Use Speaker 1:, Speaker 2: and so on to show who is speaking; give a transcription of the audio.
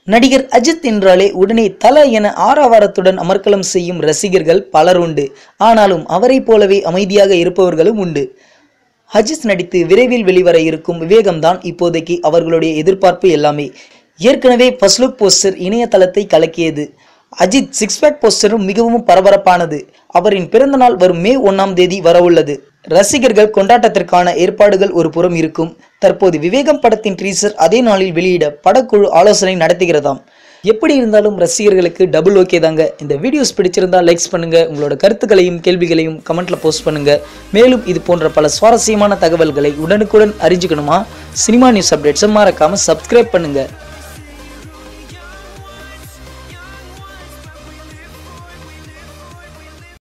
Speaker 1: நடிகர் அஜித் என்றாலே உடனே தல என ஆரவாரத்துடன் அமர்க்கலம் செய்யும் ரசிகர்கள் பலர் உண்டு ஆனாலும் அவரைப் போலவே அமைதியாக இருப்பவர்களும் உண்டு அஜித் நடித்து விரைவில் வெளிவர இருக்கும் விவேகம்தான் இப்போதைக்கு அவர்களுடைய எதிர்பார்ப்பு எல்லாமே ஏற்கனவே ஃபர்ஸ்ட் லுக் போஸ்டர் இணையதளத்தை கலக்கியது அஜித் சிக்ஸ் பேக் போஸ்டரும் மிகவும் பரபரப்பானது அவரின் பிறந்தநாள் வரும் மே ஒன்னாம் தேதி வரவுள்ளது ரசிகர்கள் கொண்டாட்டத்திற்கான ஏற்பாடுகள் ஒரு புறம் இருக்கும் தற்போது விவேகம் படத்தின் ட்ரீசர் அதே நாளில் வெளியிட படக்குழு ஆலோசனை நடத்துகிறதாம் எப்படி இருந்தாலும் ரசிகர்களுக்கு டபுள் ஓகே தாங்க இந்த வீடியோஸ் பிடிச்சிருந்தா லைக்ஸ் பண்ணுங்க உங்களோட கருத்துக்களையும் கேள்விகளையும் கமெண்ட்ல போஸ்ட் பண்ணுங்க மேலும் இது போன்ற பல சுவாரஸ்யமான தகவல்களை உடனுக்குடன் அறிஞ்சுக்கணுமா சினிமா நியூஸ் அப்டேட்ஸை மறக்காம சப்ஸ்கிரைப் பண்ணுங்க